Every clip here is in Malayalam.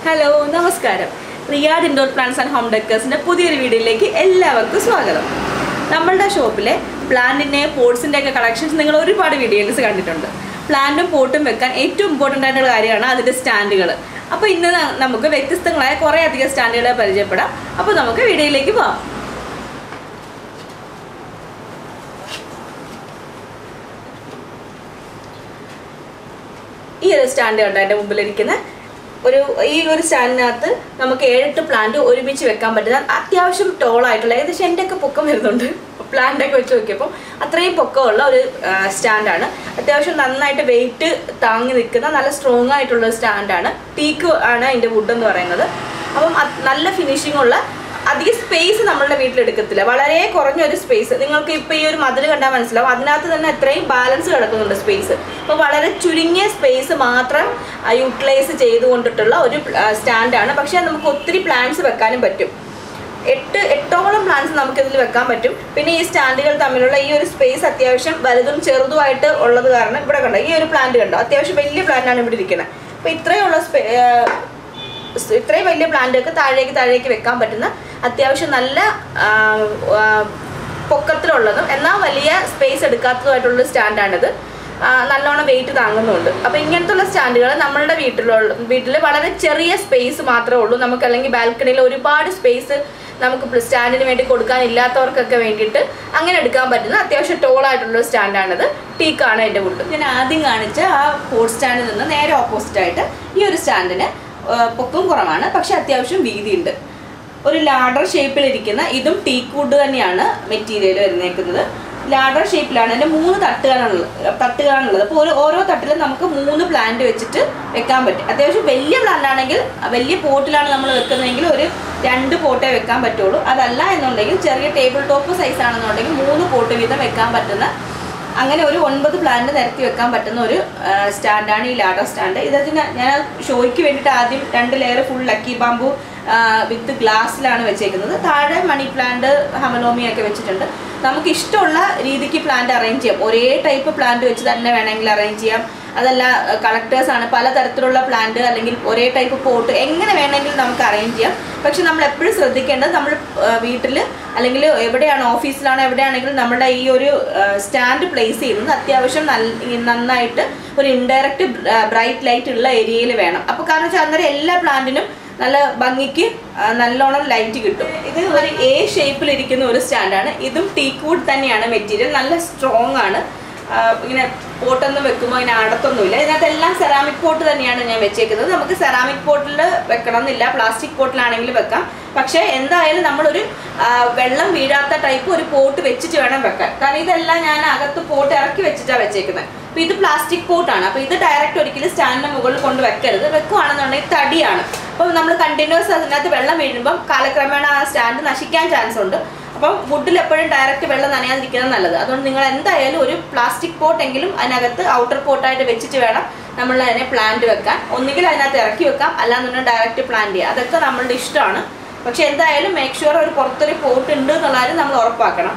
ഹലോ നമസ്കാരം Riyadh indoor plants and home ഡെക്കേഴ്സിന്റെ പുതിയൊരു വീഡിയോയിലേക്ക് എല്ലാവർക്കും സ്വാഗതം നമ്മളുടെ ഷോപ്പിലെ പ്ലാന്റിന്റെ പോട്ട്സിന്റെ ഒക്കെ കളക്ഷൻസ് നിങ്ങൾ ഒരുപാട് വീഡിയോസ് കണ്ടിട്ടുണ്ട് പ്ലാന്റും പോട്ടും വെക്കാൻ ഏറ്റവും ഇമ്പോർട്ടൻ്റ് ആയിട്ടുള്ള കാര്യമാണ് അതിന്റെ സ്റ്റാൻഡുകൾ അപ്പോൾ ഇന്ന് ന- നമുക്ക് വ്യത്യസ്തങ്ങളായ കുറേ അധികം സ്റ്റാൻഡുകളെ പരിചയപ്പെടാം അപ്പോൾ നമുക്ക് വീഡിയോയിലേക്ക് പോകാം ഈ ഒരു സ്റ്റാൻഡ് കണ്ടോ എൻ്റെ മുമ്പിലിരിക്കുന്ന ഒരു ഈ ഒരു സ്റ്റാൻഡിനകത്ത് നമുക്ക് ഏഴെട്ട് പ്ലാന്റ് ഒരുമിച്ച് വെക്കാൻ പറ്റുന്ന അത്യാവശ്യം ടോളായിട്ടുള്ള ഏകദേശം എൻ്റെ ഒക്കെ പൊക്കം വരുന്നുണ്ട് പ്ലാന്റ് ഒക്കെ വെച്ച് നോക്കിയപ്പോൾ അത്രയും പൊക്കമുള്ള ഒരു സ്റ്റാൻഡാണ് അത്യാവശ്യം നന്നായിട്ട് വെയിറ്റ് താങ്ങി നിൽക്കുന്ന നല്ല സ്ട്രോങ് ആയിട്ടുള്ള ഒരു സ്റ്റാൻഡാണ് ടീക്ക് ആണ് അതിൻ്റെ വുഡ് എന്ന് പറയുന്നത് അപ്പം അത് നല്ല ഫിനിഷിംഗ് ഉള്ള അധികം സ്പേസ് നമ്മളുടെ വീട്ടിൽ എടുക്കത്തില്ല വളരെ കുറഞ്ഞൊരു സ്പേസ് നിങ്ങൾക്ക് ഇപ്പോൾ ഈ ഒരു മതിൽ കണ്ടാൽ മനസ്സിലാവും അതിനകത്ത് തന്നെ എത്രയും ബാലൻസ് കിടക്കുന്നുണ്ട് സ്പേസ് അപ്പോൾ വളരെ ചുരുങ്ങിയ സ്പേസ് മാത്രം യൂട്ടിലൈസ് ചെയ്തുകൊണ്ടിട്ടുള്ള ഒരു സ്റ്റാൻഡാണ് പക്ഷേ നമുക്ക് ഒത്തിരി പ്ലാന്റ്സ് വെക്കാനും പറ്റും എട്ട് എട്ടോളം പ്ലാന്റ്സ് നമുക്ക് ഇതിൽ വെക്കാൻ പറ്റും പിന്നെ ഈ സ്റ്റാൻഡുകൾ തമ്മിലുള്ള ഈ ഒരു സ്പേസ് അത്യാവശ്യം വലുതും ചെറുതുമായിട്ട് ഉള്ളത് കാരണം ഇവിടെ കണ്ടോ ഈ ഒരു പ്ലാന്റ് കണ്ടോ അത്യാവശ്യം വലിയ പ്ലാന്റ് ആണ് ഇവിടെ ഇരിക്കുന്നത് അപ്പോൾ ഇത്രയുള്ള സ്പേ സ് ഇത്രയും വലിയ പ്ലാന്റൊക്കെ താഴേക്ക് താഴേക്ക് വെക്കാൻ പറ്റുന്ന അത്യാവശ്യം നല്ല ആ, ആ, പൊക്കത്തിലുള്ളതും എന്നാൽ വലിയ സ്പേസ് എടുക്കാത്തതുമായിട്ടുള്ള സ്റ്റാൻഡാണിത് ആ, നല്ലോണം വെയിറ്റ് താങ്ങുന്നുണ്ട് അപ്പോൾ ഇങ്ങനത്തുള്ള സ്റ്റാൻഡുകൾ നമ്മളുടെ വീട്ടിലുള്ള വീട്ടിൽ വളരെ ചെറിയ സ്പേസ് മാത്രമേ ഉള്ളൂ നമുക്ക് അല്ലെങ്കിൽ ബാൽക്കണിയിൽ ഒരുപാട് സ്പേസ് നമുക്ക് സ്റ്റാൻഡിന് വേണ്ടി കൊടുക്കാനില്ലാത്തവർക്കൊക്കെ വേണ്ടിയിട്ട് അങ്ങനെ എടുക്കാൻ പറ്റുന്ന അത്യാവശ്യം ടോളായിട്ടുള്ള സ്റ്റാൻഡാണിത് ടീക്കാണ് എൻ്റെ വുഡ് ഞാൻ ആദ്യം കാണിച്ച ആ പോട്ട് സ്റ്റാൻഡിൽ നിന്ന് നേരെ ഓപ്പോസിറ്റ് ആയിട്ട് ഈ ഒരു സ്റ്റാൻഡിന് പൊക്കം കുറവാണ് പക്ഷെ അത്യാവശ്യം വീതിയുണ്ട് ഒരു ലാഡർ ഷേപ്പിലിരിക്കുന്ന ഇതും ടീക്ക് വുഡ് തന്നെയാണ് മെറ്റീരിയൽ വരുന്നേക്കുന്നത് ലാഡർ ഷേപ്പിലാണ് അതിൻ്റെ മൂന്ന് തട്ടുകളാണുള്ളത് തട്ടുകളാണുള്ളത് അപ്പോൾ ഒരു ഓരോ തട്ടിലും നമുക്ക് മൂന്ന് പ്ലാന്റ് വെച്ചിട്ട് വെക്കാൻ പറ്റും അത്യാവശ്യം വലിയ പ്ലാന്റ് ആണെങ്കിൽ വലിയ പോട്ടിലാണ് നമ്മൾ വെക്കുന്നതെങ്കിൽ ഒരു രണ്ട് പോട്ടേ വെക്കാൻ പറ്റുള്ളൂ അതല്ല എന്നുണ്ടെങ്കിൽ ചെറിയ ടേബിൾ ടോപ്പ് സൈസ് ആണെന്നുണ്ടെങ്കിൽ മൂന്ന് പോട്ട് വീതം വെക്കാൻ പറ്റുന്ന അങ്ങനെ ഒരു ഒൻപത് പ്ലാന്റ് നിരത്തി വെക്കാൻ പറ്റുന്ന ഒരു ആ, സ്റ്റാൻഡാണ് ഈ ലാഡർ സ്റ്റാൻഡ് ഇതിന് ഞാൻ ഷോയ്ക്ക് വേണ്ടിയിട്ട് ആദ്യം രണ്ട് layer full lucky bamboo with ഗ്ലാസ്സിലാണ് വെച്ചേക്കുന്നത് താഴെ മണി പ്ലാന്റ് ഹമലോമി ഒക്കെ വെച്ചിട്ടുണ്ട് നമുക്ക് ഇഷ്ടമുള്ള രീതിക്ക് പ്ലാന്റ് അറേഞ്ച് ചെയ്യാം ഒരേ ടൈപ്പ് പ്ലാന്റ് വെച്ച് തന്നെ വേണമെങ്കിൽ അറേഞ്ച് ചെയ്യാം അതല്ല കളക്ടേഴ്സ് ആണ് പലതരത്തിലുള്ള പ്ലാന്റ് അല്ലെങ്കിൽ ഒരേ ടൈപ്പ് പോട്ട് എങ്ങനെ വേണമെങ്കിലും നമുക്ക് അറേഞ്ച് ചെയ്യാം പക്ഷെ നമ്മൾ എപ്പോഴും ശ്രദ്ധിക്കേണ്ടത് നമ്മൾ വീട്ടിൽ അല്ലെങ്കിൽ എവിടെയാണ് ഓഫീസിലാണോ എവിടെയാണെങ്കിലും നമ്മുടെ ഈ ഒരു സ്റ്റാൻഡ് പ്ലേസ് ചെയ്യുന്നത് അത്യാവശ്യം നല്ല നന്നായിട്ട് ഒരു ഇൻഡയറക്റ്റ് ബ്രൈറ്റ് ലൈറ്റ് ഉള്ള ഏരിയയിൽ വേണം അപ്പോൾ കാരണം വെച്ചാൽ അന്നേരം എല്ലാ പ്ലാന്റിനും നല്ല ഭംഗിക്ക് ആ, നല്ലോണം ലൈറ്റ് കിട്ടും ഇത് ഒരു എ ഷേപ്പിലിരിക്കുന്ന ഒരു സ്റ്റാൻഡാണ് ഇതും ടീക്ക് വുഡ് തന്നെയാണ് മെറ്റീരിയൽ നല്ല സ്ട്രോങ് ആണ് ആ, ഇങ്ങനെ പോട്ടൊന്നും വെക്കുമ്പോൾ ഇങ്ങനെ അടത്തൊന്നുമില്ല ഇതിനകത്തെല്ലാം സെറാമിക് പോട്ട് തന്നെയാണ് ഞാൻ വെച്ചേക്കുന്നത് നമുക്ക് സെറാമിക് പോട്ടിൽ വെക്കണം എന്നില്ല പ്ലാസ്റ്റിക് പോട്ടിലാണെങ്കിലും വെക്കാം പക്ഷേ എന്തായാലും നമ്മളൊരു ആ, വെള്ളം വീഴാത്ത ടൈപ്പ് ഒരു പോട്ട് വെച്ചിട്ട് വേണം വെക്കാൻ കാരണം ഇതെല്ലാം ഞാൻ അകത്ത് പോട്ട് ഇറക്കി വെച്ചിട്ടാണ് വെച്ചേക്കുന്നത് അപ്പോൾ ഇത് പ്ലാസ്റ്റിക് പോട്ടാണ് അപ്പോൾ ഇത് ഡയറക്റ്റ് ഒരിക്കലും സ്റ്റാൻഡിന് മുകളിൽ കൊണ്ട് വെക്കരുത് വെക്കുവാണെന്നുണ്ടെങ്കിൽ തടിയാണ് അപ്പോൾ നമ്മൾ കണ്ടിന്യൂസ് അതിനകത്ത് വെള്ളം വീഴുമ്പം കാലക്രമേണ ആ സ്റ്റാൻഡ് നശിക്കാൻ ചാൻസ് ഉണ്ട് അപ്പം വുഡിൽ എപ്പോഴും ഡയറക്റ്റ് വെള്ളം നനയാതിരിക്കുന്നത് നല്ലത് അതുകൊണ്ട് നിങ്ങൾ എന്തായാലും ഒരു പ്ലാസ്റ്റിക് പോട്ട് എങ്കിലും അതിനകത്ത് ഔട്ടർ പോട്ടായിട്ട് വെച്ചിട്ട് വേണം നമ്മൾ അതിനെ പ്ലാന്റ് വെക്കാൻ ഒന്നുകിൽ അതിനകത്ത് ഇറക്കി വെക്കാം അല്ലാന്നുണ്ടെങ്കിൽ ഡയറക്റ്റ് പ്ലാന്റ് ചെയ്യുക അതൊക്കെ നമ്മളുടെ ഇഷ്ടമാണ് പക്ഷെ എന്തായാലും മേക്ക് ഷുവർ ഒരു പുറത്തൊരു പോട്ട് ഉണ്ട് എന്നുള്ള കാര്യം നമ്മൾ ഉറപ്പാക്കണം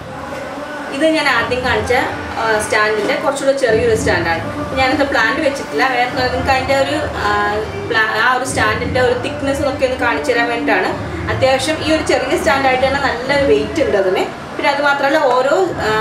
ഇത് ഞാൻ ആദ്യം കാണിച്ച സ്റ്റാൻഡിൻ്റെ കുറച്ചുകൂടെ ചെറിയൊരു സ്റ്റാൻഡാണ് ഞാനത് പ്ലാന്റ് വെച്ചിട്ടില്ല വേറെ നിങ്ങൾക്ക് അതിൻ്റെ ഒരു ആ, പ്ലാ- ആ ഒരു സ്റ്റാൻഡിൻ്റെ ഒരു തിക്നെസ് ഒക്കെ ഒന്ന് കാണിച്ചു തരാൻ വേണ്ടിയിട്ടാണ് അത്യാവശ്യം ഈ ഒരു ചെറിയ സ്റ്റാൻഡായിട്ട് തന്നെ നല്ലൊരു വെയിറ്റ് ഉണ്ട് അതിന് പിന്നെ അത് മാത്രമല്ല ഓരോ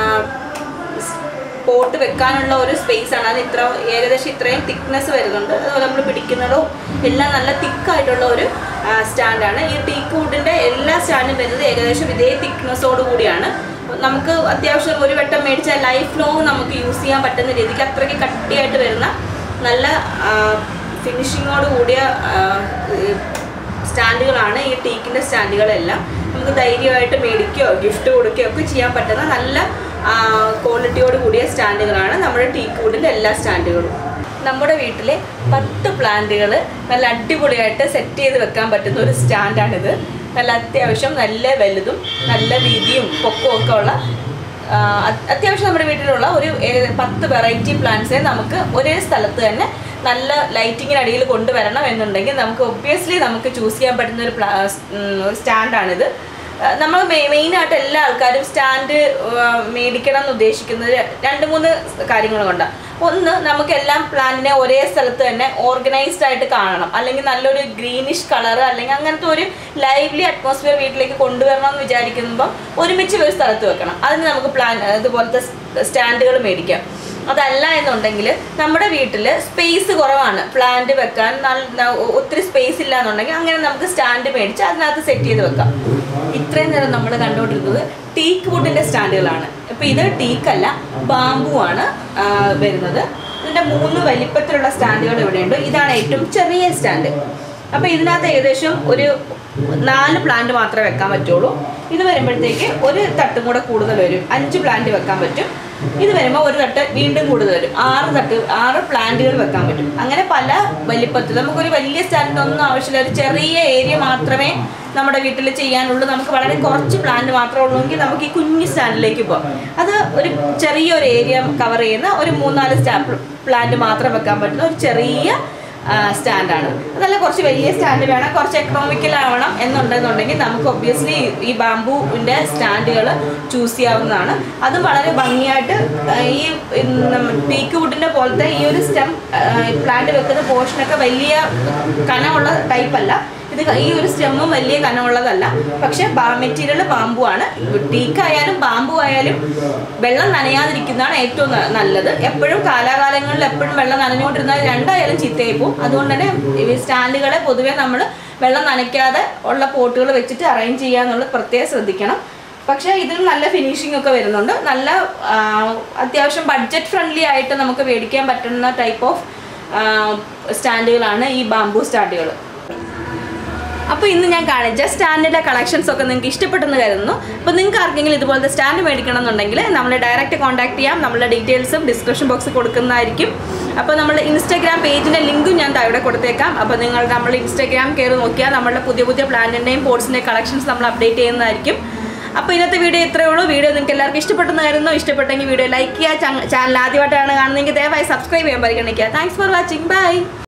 പോട്ട് വെക്കാനുള്ള ഒരു സ്പേസ് ആണ് അത് ഇത്ര ഏകദേശം ഇത്രയും തിക്നെസ് വരുന്നുണ്ട് അതുപോലെ നമ്മൾ പിടിക്കുന്നതും എല്ലാം നല്ല തിക്കായിട്ടുള്ള ഒരു സ്റ്റാൻഡാണ് ഈ ടീക്ക് വുഡിൻ്റെ എല്ലാ സ്റ്റാൻഡും വരുന്നത് ഏകദേശം ഇതേ തിക്നെസ്സോട് കൂടിയാണ് നമുക്ക് അത്യാവശ്യം ഒരു വട്ടം മേടിച്ചാൽ ലൈഫ് ലോങ് നമുക്ക് യൂസ് ചെയ്യാൻ പറ്റുന്ന രീതിക്ക് അത്രയ്ക്ക് കട്ടിയായിട്ട് വരുന്ന നല്ല ഫിനിഷിങ്ങോട് കൂടിയ ആ, ഈ സ്റ്റാൻഡുകളാണ് ഈ ടീക്കിൻ്റെ സ്റ്റാൻഡുകളെല്ലാം നമുക്ക് ധൈര്യമായിട്ട് മേടിക്കുകയോ ഗിഫ്റ്റ് കൊടുക്കുകയോ ഒക്കെ ചെയ്യാൻ പറ്റുന്ന നല്ല ക്വാളിറ്റിയോട് കൂടിയ സ്റ്റാൻഡുകളാണ് നമ്മുടെ ടീക്ക് വുഡിൻ്റെ എല്ലാ സ്റ്റാൻഡുകളും നമ്മുടെ വീട്ടിലെ പത്ത് പ്ലാന്റുകൾ നല്ല അടിപൊളിയായിട്ട് സെറ്റ് ചെയ്ത് വെക്കാൻ പറ്റുന്ന ഒരു സ്റ്റാൻഡാണിത് നല്ല അത്യാവശ്യം നല്ല വലുതും നല്ല വീതിയും പൊക്കവും ഒക്കെ ഉള്ള ആ, അത് അത്യാവശ്യം നമ്മുടെ വീട്ടിലുള്ള ഒരു ഏക- പത്ത് വെറൈറ്റി പ്ലാന്റ്സിനെ നമുക്ക് ഒരേ സ്ഥലത്ത് തന്നെ നല്ല ലൈറ്റിങ്ങിനടിയിൽ കൊണ്ടുവരണം എന്നുണ്ടെങ്കിൽ നമുക്ക് ഒബ്വിയസ്ലി നമുക്ക് ചൂസ് ചെയ്യാൻ പറ്റുന്ന ഒരു പ്ലാ ഉം, ഒരു സ്റ്റാൻഡാണിത് നമ്മൾ മെയിനായിട്ട് എല്ലാ ആൾക്കാരും സ്റ്റാൻഡ് മേടിക്കണം എന്ന് ഉദ്ദേശിക്കുന്നത് രണ്ട് മൂന്ന് കാര്യങ്ങൾ കൊണ്ടാണ് ഒന്ന് നമുക്ക് എല്ലാം പ്ലാന്റിനെ ഒരേ സ്ഥലത്ത് തന്നെ ഓർഗനൈസ്ഡ് ആയിട്ട് കാണണം അല്ലെങ്കിൽ നല്ലൊരു ഗ്രീനിഷ് കളർ അല്ലെങ്കിൽ അങ്ങനത്തെ ഒരു ലൈവ്ലി അറ്റ്മോസ്ഫിയർ വീട്ടിലേക്ക് കൊണ്ടുവരണം എന്ന് വിചാരിക്കുമ്പോൾ ഒരുമിച്ച് ഒരു സ്ഥലത്ത് വെക്കണം അതിന് നമുക്ക് പ്ലാൻ ഇതുപോലത്തെ സ്റ്റാൻഡുകൾ മേടിക്കാം അതല്ല എന്നുണ്ടെങ്കിൽ നമ്മുടെ വീട്ടിൽ സ്പേസ് കുറവാണ് പ്ലാന്റ് വെക്കാൻ നല്ല ഒത്തിരി സ്പേസ് ഇല്ല എന്നുണ്ടെങ്കിൽ അങ്ങനെ നമുക്ക് സ്റ്റാൻഡ് മേടിച്ച് അതിനകത്ത് സെറ്റ് ചെയ്ത് വെക്കാം ഇത്രയും നേരം നമ്മൾ കണ്ടുകൊണ്ടിരുന്നത് ടീക്ക് വുഡിന്റെ സ്റ്റാൻഡുകളാണ് ഇപ്പൊ ഇത് ടീക്ക് അല്ല ബാമ്പു ആണ് ആ, വരുന്നത് ഇതിന്റെ മൂന്ന് വലിപ്പത്തിലുള്ള സ്റ്റാൻഡുകൾ ഇവിടെയുണ്ട് ഇതാണ് ഏറ്റവും ചെറിയ സ്റ്റാൻഡ് അപ്പൊ ഇതിനകത്ത് ഏകദേശം ഒരു നാല് പ്ലാന്റ് മാത്രമേ വെക്കാൻ പറ്റുള്ളൂ ഇത് വരുമ്പോഴത്തേക്ക് ഒരു തട്ടും കൂടെ കൂടുതൽ വരും അഞ്ച് പ്ലാന്റ് വെക്കാൻ പറ്റും ഇത് വരുമ്പോൾ ഒരു തട്ട് വീണ്ടും കൂടുതൽ വരും ആറ് തട്ട് ആറ് പ്ലാന്റുകൾ വെക്കാൻ പറ്റും അങ്ങനെ പല വലിപ്പത്തിൽ നമുക്കൊരു വലിയ സ്റ്റാൻഡിനൊന്നും ആവശ്യമില്ല ഒരു ചെറിയ ഏരിയ മാത്രമേ നമ്മുടെ വീട്ടിൽ ചെയ്യാനുള്ളൂ നമുക്ക് വളരെ കുറച്ച് പ്ലാന്റ് മാത്രമേ ഉള്ളൂ എങ്കിൽ നമുക്ക് ഈ കുഞ്ഞു സ്റ്റാൻഡിലേക്ക് പോകാം അത് ഒരു ചെറിയൊരു ഏരിയ കവർ ചെയ്യുന്ന ഒരു മൂന്നാല് സ്റ്റാ പ്ലാന്റ് മാത്രം വെക്കാൻ പറ്റുന്ന ഒരു ചെറിയ സ്റ്റാൻഡാണ് അതല്ല കുറച്ച് വലിയ സ്റ്റാൻഡ് വേണം കുറച്ച് എക്കണോമിക്കൽ ആവണം എന്നുണ്ടെന്നുണ്ടെങ്കിൽ നമുക്ക് ഒബ്വിയസ്ലി ഈ ബാംബുവിൻ്റെ സ്റ്റാൻഡുകൾ ചൂസ് ചെയ്യാവുന്നതാണ് അതും വളരെ ഭംഗിയായിട്ട് ആ, ഈ ടീക്ക് വുഡിൻ്റെ പോലത്തെ ഈ ഒരു സ്റ്റെം പ്ലാന്റ് വെക്കുന്ന പോർഷനൊക്കെ വലിയ കനമുള്ള ടൈപ്പ് അല്ല ഇത് ഈ ഒരു സ്റ്റെമ്മും വലിയ കനമുള്ളതല്ല പക്ഷെ മെറ്റീരിയൽ ബാമ്പു ആണ് ടീക്ക് ആയാലും ബാമ്പു ആയാലും വെള്ളം നനയാതിരിക്കുന്നതാണ് ഏറ്റവും ന- നല്ലത് എപ്പോഴും കാലാകാലങ്ങളിൽ എപ്പോഴും വെള്ളം നനഞ്ഞുകൊണ്ടിരുന്നാൽ രണ്ടായാലും ചീത്തയായി പോകും അതുകൊണ്ട് തന്നെ ഈ സ്റ്റാൻഡുകളെ പൊതുവേ നമ്മൾ വെള്ളം നനയ്ക്കാതെ ഉള്ള പോട്ടുകൾ വെച്ചിട്ട് അറേഞ്ച് ചെയ്യുക എന്നുള്ളത് പ്രത്യേകം ശ്രദ്ധിക്കണം പക്ഷേ ഇതിൽ നല്ല ഫിനിഷിംഗ് ഒക്കെ വരുന്നുണ്ട് നല്ല ആ, അത്യാവശ്യം ബഡ്ജറ്റ് ഫ്രണ്ട്ലി ആയിട്ട് നമുക്ക് മേടിക്കാൻ പറ്റുന്ന ടൈപ്പ് ഓഫ് സ്റ്റാൻഡുകളാണ് ഈ ബാംബു സ്റ്റാൻഡുകൾ അപ്പോൾ ഇന്ന് ഞാൻ കാണിച്ച സ്റ്റാൻഡിൻ്റെ കളക്ഷൻസ് ഒക്കെ നിങ്ങൾക്ക് ഇഷ്ടപ്പെട്ടെന്ന് കരുതുന്നു അപ്പോൾ നിങ്ങൾക്ക് ആർക്കെങ്കിലും ഇതുപോലത്തെ സ്റ്റാൻഡ് മേടിക്കണം എന്നുണ്ടെങ്കിൽ നമ്മളെ ഡയറക്റ്റ് കോൺടാക്ട് ചെയ്യാം നമ്മളുടെ ഡീറ്റെയിൽസും ഡിസ്ക്രിപ്ഷൻ ബോക്സിൽ കൊടുക്കുന്നതായിരിക്കും അപ്പോൾ നമ്മുടെ ഇൻസ്റ്റാഗ്രാം പേജിൻ്റെ ലിങ്കും ഞാൻ താഴെ കൊടുത്തേക്കാം അപ്പോൾ നിങ്ങൾ നമ്മൾ ഇൻസ്റ്റാഗ്രാം കയറി നോക്കിയാൽ നമ്മളുടെ പുതിയ പുതിയ പ്ലാന്റിൻ്റെയും പോർട്സിൻ്റെയും കളക്ഷൻസ് നമ്മൾ അപ്ഡേറ്റ് ചെയ്യുന്നതായിരിക്കും അപ്പോൾ ഇന്നത്തെ വീഡിയോ ഇത്രയേ ഉള്ളൂ വീഡിയോ നിങ്ങൾക്ക് എല്ലാവർക്കും ഇഷ്ടപ്പെട്ടെന്ന് കരുതുന്നു ഇഷ്ടപ്പെട്ടെങ്കിൽ വീഡിയോ ലൈക്ക് ചെയ്യുക ചാനൽ ആദ്യമായിട്ടാണ് കാണുന്നതെങ്കിൽ ദയവായി സബ്സ്ക്രൈബ് ചെയ്യാൻ പരിഗണിക്കുക താങ്ക്സ് ഫോർ വാച്ചിങ് ബൈ